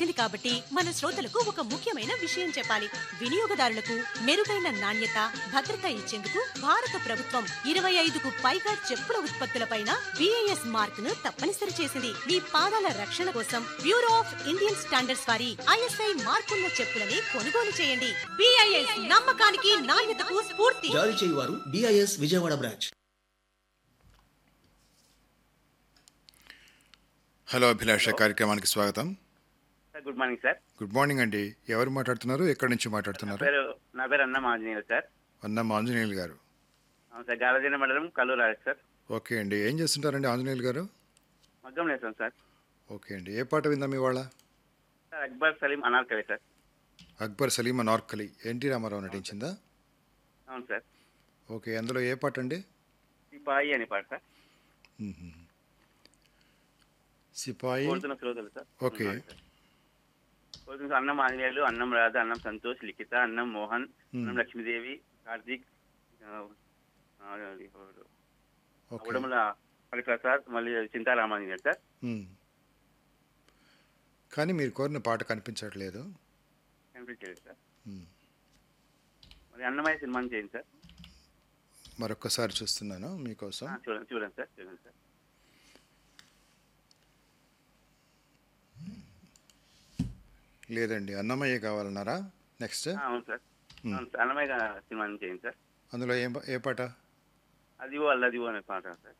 వచ్చింది కాబట్టి మన శ్రోతలకు ఒక ముఖ్యమైన విషయం చెప్పాలి వినియోగదారులకు మెరుగైన నాణ్యత భద్రత ఇచ్చేందుకు భారత ప్రభుత్వం ఇరవై ఐదుకు పైగా చెప్పుల ఉత్పత్తులపైన బిఐఎస్ మార్క్ ను తప్పనిసరి చేసింది మీ పాదాల రక్షణ కోసం బ్యూరో ఆఫ్ ఇండియన్ స్టాండర్డ్స్ వారి ఐఎస్ఐ మార్కున్న చెప్పులని కొనుగోలు చేయండి బిఐఎస్ నమ్మకానికి నాణ్యతకు స్ఫూర్తి జారీ చేయువారు డిఐఎస్ విజయవాడ బ్రాంచ్ హలో అభిలాష కార్యక్రమానికి స్వాగతం sir good morning sir good morning అండి ఎవరు మాట్లాడుతున్నారు ఎక్కడి నుంచి నా మాట్లాడుతున్నారు పేరు నా పేరు అన్న ఆంజనేయులు సార్ అన్నమ్మ ఆంజనేయులు గారు అవును సార్ గాలజీన మండలం కల్లూరు రాజు సార్ ఓకే అండి ఏం చేస్తుంటారండి ఆంజనేయులు గారు మగ్గం వేసాం సార్ ఓకే అండి ఏ పాట విందాం ఇవాళ sir Akbar Salim Anarkali sir Akbar Salim Anarkali N T Ramarao నటించిందా అవును సార్ ఓకే అందులో ఏ పాట అండి సిపాయి అని పాట సార్ మ్మ్. సిపాయి కోరుతున్న శ్రోతలు సార్ ఓకే. అవును సార్. కోరుతున్న సార్ అన్నం ఆంజనేయులు అన్నం రాధ అన్నం సంతోష్ లిఖిత అన్నం మోహన్ అన్నం లక్ష్మీదేవి కార్తీక్ ఆ, ఆ, ఎవరు? ఓకే ఉడమల హరిప్రసాద్ మళ్ళీ చింతారామాంజనేయులు సార్ మ్మ్. కానీ మీరు కోరిన పాట కనిపించట్లేదు కనిపించలేదు సార్ మ్మ్. మరి అన్నమయ్య సినిమాని చేయండి సార్ మరొక్కసారి చూస్తున్నాను మీకోసం ఆ, చూడండి చూడండి సార్ చూడండి సార్ లేదండి అన్నమయ్య కావాలన్నారా నెక్స్ట్ ఆ, అవును సార్ అవును సార్ అన్నమయ్య సినిమాని చేయండి సార్ అందులో ఏం పా- ఏ పాట అదివో అల్లదివో అనే పాట సార్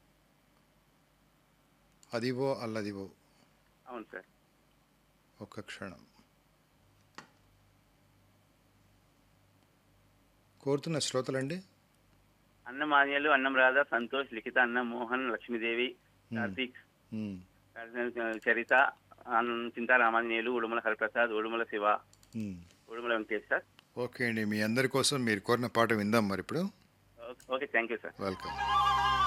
అదివో అల్లదివో అవును సార్ ఒక్క క్షణం కోరుతున్న శ్రోతలండి అన్నం ఆంజనేయులు అన్నం రాధా సంతోష్ లిఖిత అన్నం మోహన్ లక్ష్మీదేవి కార్తీక్ మ్మ్. చరిత అన్నం చింతారామాంజనేయులు ఉడుమల హరిప్రసాద్ ఉడుమల శివ మ్మ్. ఉడుమల వెంకటేష్ సార్ ఓకే అండి మీ అందరి కోసం మీరు కోరిన పాట విందాం మరి ఇప్పుడు okay thank you sir welcome